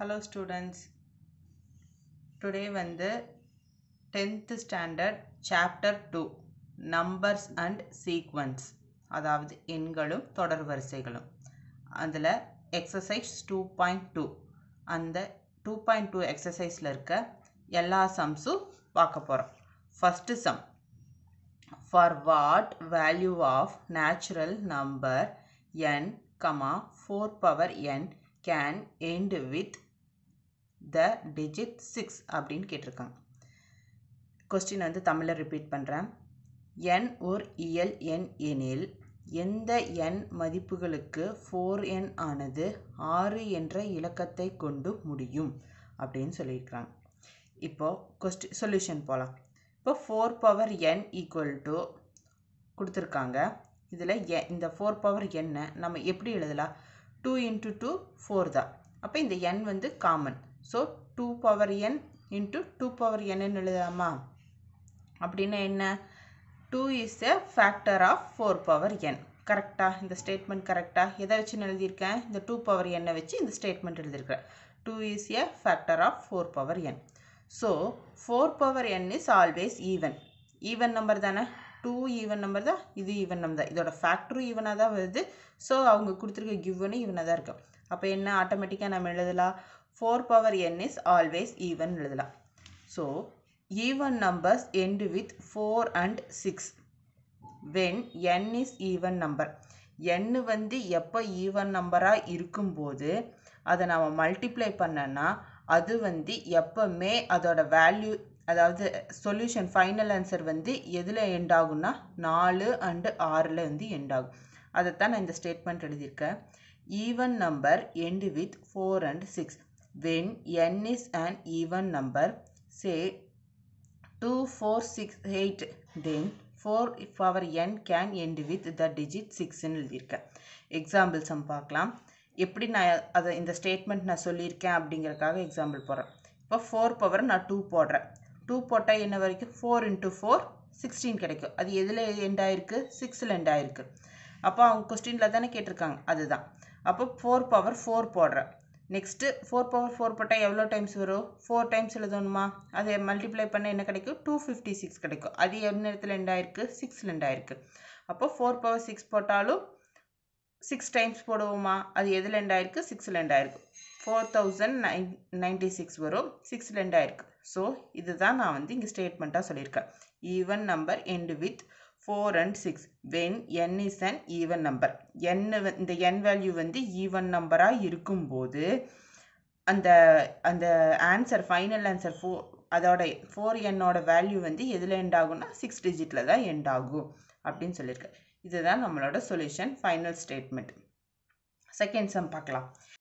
hello students today வந்து tenth standard chapter two numbers and sequence அதாவது எண்களும் தொடர் வரிசைகளும் அதில் எக்ஸசைஸ் டூ பாயிண்ட் டூ அந்த டூ பாயிண்ட் டூ எக்ஸசைஸில் இருக்க எல்லா சம்ஸும் பார்க்க போகிறோம் first sum for what value of natural number n comma four power n can end with the digit six அப்படின்னு கேட்டிருக்காங்க கொஸ்டின் வந்து தமிழில் ரிப்பீட் பண்ணுறேன் n ஓர் இயல் எண் எனில் எந்த n மதிப்புகளுக்கு ஃபோர் n ஆனது ஆறு என்ற இலக்கத்தை கொண்டு முடியும் அப்படின்னு சொல்லியிருக்கிறாங்க இப்போது கொஸ்டி சொல்யூஷன் போகலாம் இப்போ four power n equal to கொடுத்துருக்காங்க இதில் எ இந்த ஃபோர் பவர் என்ன நம்ம எப்படி எழுதலாம் டூ இன்ட்டு டூ ஃபோர் தான் அப்போ இந்த n வந்து common so two power n into two power என்னன்னு எழுதலாமா அப்படின்னா என்ன two is a factor of four power n கரெக்டாக இந்த ஸ்டேட்மெண்ட் கரெக்டாக எதை வச்சு நான் எழுதியிருக்கேன் இந்த டூ பவர் என்னை வச்சு இந்த ஸ்டேட்மெண்ட் எழுதியிருக்கிறேன் two is a factor of four power n so four power n is always even even number தானே டூ ஈவன் நம்பர் தான் இது ஈவன் நம்பர் தான் இதோட ஃபேக்டரும் ஈவனாக தான் வருது ஸோ அவங்க கொடுத்துருக்க கிவனும் ஈவனாக தான் இருக்கும் அப்போ என்ன ஆட்டோமேட்டிக்காக நம்ம எழுதலாம் four power n is always even எழுதலாம் so even numbers end with four and six when n is even number n வந்து எப்போ ஈவன் நம்பராக இருக்கும்போது அதை நம்ம மல்டிப்ளை பண்ணனா அது வந்து எப்போவுமே அதோட வேல்யூ அதாவது சொல்யூஷன் ஃபைனல் ஆன்சர் வந்து எதில் எண்ட் ஆகும்னா நாலு அண்டு ஆறில் வந்து எண்ட் ஆகும் அதைத்தான் நான் இந்த ஸ்டேட்மெண்ட் எழுதியிருக்கேன் even number end with four and six when n is an even number say two four six eight then four power n can end with the digit சிக்ஸ்ன்னு எழுதியிருக்கேன் எக்ஸாம்பிள் சம் பார்க்கலாம் எப்படி நான் அதை இந்த ஸ்டேட்மெண்ட் நான் சொல்லியிருக்கேன் அப்படிங்கிறதுக்காக எக்ஸாம்பிள் போடுறேன் இப்போ ஃபோர் பவர் நான் டூ போடுறேன் டூ போட்டால் என்ன வரைக்கும் ஃபோர் இன்ட்டு ஃபோர் சிக்ஸ்டீன் கிடைக்கும் அது எதில் எண்ட் ஆயிருக்கு சிக்ஸில் எண்ட் ஆயிருக்கு அப்போ அவங்க கொஸ்டினில் தானே கேட்டிருக்காங்க அதுதான் அப்போ ஃபோர் பவர் ஃபோர் போடுறேன் நெக்ஸ்ட்டு ஃபோர் பவர் ஃபோர் போட்டால் எவ்வளோ டைம்ஸ் வரும் ஃபோர் டைம்ஸ் எழுதணுமா அதை மல்டிப்ளை பண்ண என்ன கிடைக்கும் டூ ஃபிஃப்டி சிக்ஸ் கிடைக்கும் அது எந்த நேரத்தில் எண்ட் ஆயிருக்கு சிக்ஸில் எண்ட் ஆயிருக்கு அப்போ ஃபோர் பவர் சிக்ஸ் போட்டாலும் சிக்ஸ் டைம்ஸ் போடுவோமா அது எதில் எண்ட் ஆயிருக்கு சிக்ஸில் எண்ட் ஆயிருக்கு four thousand nine ninety six வரும் சிக்ஸில் எண்ட் ஆயிருக்கு ஸோ இதுதான் நான் வந்து இங்கே ஸ்டேட்மெண்ட்டாக சொல்லியிருக்கேன் even number end with four and six when n is an even number n இந்த என் வேல்யூ வந்து ஈவன் நம்பராக இருக்கும்போது அந்த அந்த ஆன்சர் ஃபைனல் ஆன்சர் ஃபோ அதோட ஃபோர் என்னோட வேல்யூ வந்து எதில் எண்ட் ஆகும்னா சிக்ஸ் டிஜிட்டில் தான் எண்ட் ஆகும் அப்படின்னு சொல்லியிருக்கேன் இதுதான் நம்மளோட solution final statement second sum பார்க்கலாம்